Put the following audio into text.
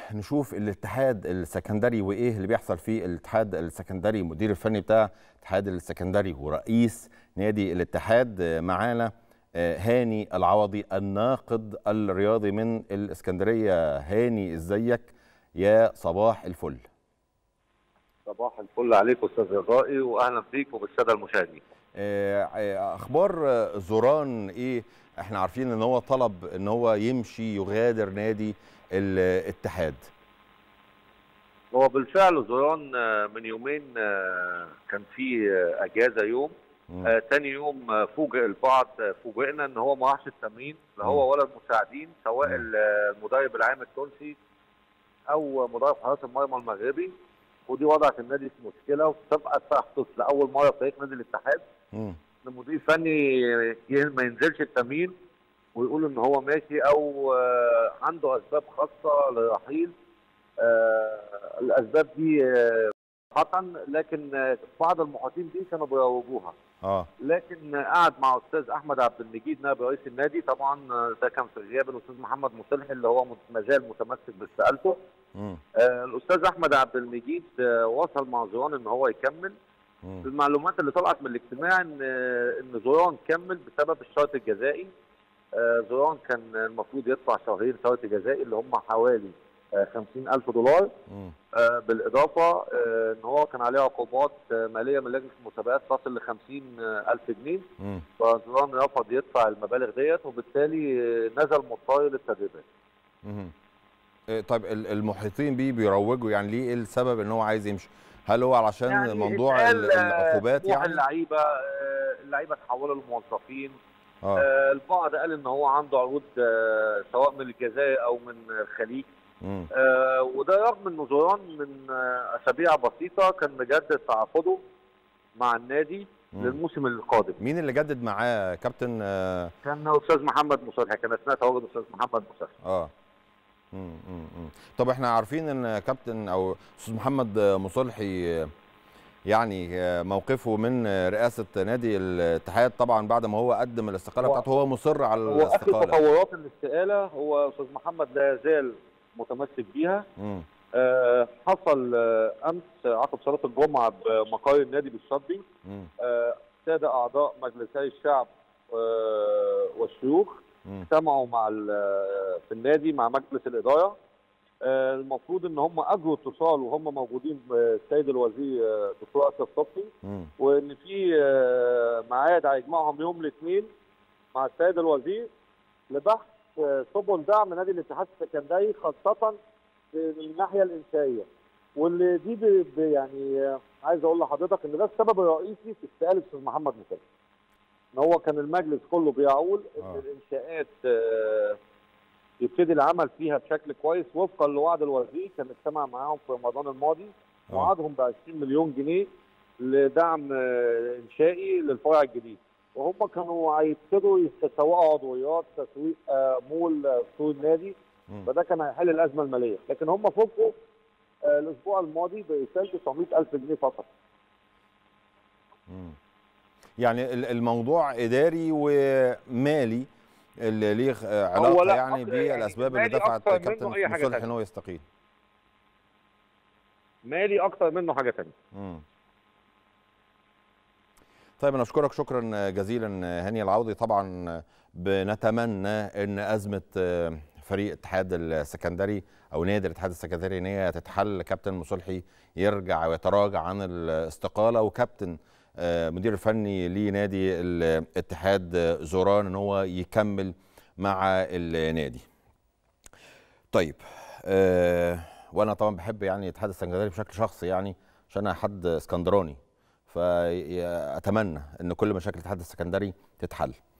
نشوف الاتحاد السكندري وايه اللي بيحصل في الاتحاد السكندري المدير الفني بتاع الاتحاد السكندري ورئيس نادي الاتحاد معانا هاني العوضي الناقد الرياضي من الاسكندريه هاني ازيك يا صباح الفل صباح الفل عليك استاذ رضائي واهلا بيك وبالساده المشاهدين اخبار زوران ايه احنا عارفين ان هو طلب ان هو يمشي يغادر نادي الاتحاد هو بالفعل زوران من يومين كان في اجازه يوم آه تاني يوم فوجئ البعض فوجئنا ان هو ما راحش التمرين لا هو ولا المساعدين سواء المدرب العام التونسي او مدرب حراسه المرمى المغربي ودي وضعت النادي في مشكله وتبقى تحدث لاول مره في تاريخ نادي الاتحاد ان المدير الفني ما ينزلش التمرين ويقول ان هو ماشي او عنده اسباب خاصه للرحيل الاسباب دي صراحه لكن بعض المحيطين دي كانوا بيروجوها اه لكن قعد مع استاذ احمد عبد المجيد نائب رئيس النادي طبعا ده كان في غياب الاستاذ محمد مصلحي اللي هو ما زال متمسك باستقالته آه الاستاذ احمد عبد المجيد آه وصل مع زوران ان هو يكمل مم. المعلومات اللي طلعت من الاجتماع ان ان زوران كمل بسبب الشرط الجزائي آه زوران كان المفروض يدفع شهرين شرط جزائي اللي هم حوالي خمسين ألف دولار آه بالإضافة آه إن هو كان عليه عقوبات آه مالية من لجنة المسابقات تصل ل ألف جنيه فزوران رفض يدفع المبالغ ديت وبالتالي نزل مضطر للتدريبات. طيب المحيطين بيه بيروجوا يعني ليه ايه السبب ان هو عايز يمشي؟ هل هو علشان يعني موضوع العقوبات يعني؟ اللعيبه اللعيبه تحولوا لموظفين آه. آه البعض قال ان هو عنده عروض آه سواء من الجزائر او من الخليج آه وده رغم ان زوران من آه اسابيع بسيطه كان مجدد تعاقده مع النادي مم. للموسم القادم مين اللي جدد معاه كابتن آه كان استاذ محمد مصالحي كان اثناء تواجد استاذ محمد مصالحي اه مم. مم. طب احنا عارفين ان كابتن او استاذ محمد مصالحي يعني موقفه من رئاسه نادي الاتحاد طبعا بعد ما هو قدم الاستقاله بتاعته هو مصر على هو الاستقاله هو تطورات الاستقاله هو استاذ محمد لا يزال متمسك بيها آه حصل آه امس عقب صلاه الجمعه بمقر النادي بالشاطبي آه ساده اعضاء مجلسي الشعب آه والشيوخ اجتمعوا مع في النادي مع مجلس الاداره آه المفروض ان هم اجروا اتصال وهم موجودين بالسيد الوزير دكتور اشرف صبحي وان في آه ميعاد هيجمعهم يوم الاثنين مع السيد الوزير لبحث سبل دعم نادي الاتحاد السكندري خاصه من الناحيه الانشائيه واللي دي ب يعني عايز اقول لحضرتك ان ده السبب الرئيسي في استقاله استاذ محمد مصطفى ان هو كان المجلس كله بيعول ان آه. الانشاءات يبتدي العمل فيها بشكل كويس وفقا لوعد الوزير كان اجتمع معاهم في رمضان الماضي وعدهم ب 20 مليون جنيه لدعم انشائي للفرع الجديد وهم كانوا هيبتدوا يسوقوا عضويات تسويق مول سوق النادي فده كان هيحل الازمه الماليه لكن هم فوقوا الاسبوع الماضي بارسال 900000 جنيه فقط يعني الموضوع اداري ومالي اللي ليه علاقه يعني بالاسباب اللي دفعت كابتن مصالح ان هو يستقيل مالي اكتر منه حاجه ثانيه طيب انا اشكرك شكرا جزيلا هاني العوضي طبعا بنتمنى ان ازمه فريق الاتحاد السكندري او نادي الاتحاد السكندري ان هي تتحل كابتن مصلحي يرجع ويتراجع عن الاستقاله وكابتن مدير الفني لنادي الاتحاد زوران ان هو يكمل مع النادي. طيب أه وانا طبعا بحب يعني الاتحاد السكندري بشكل شخصي يعني عشان انا حد اسكندراني فاتمنى ان كل مشاكل الاتحاد السكندري تتحل.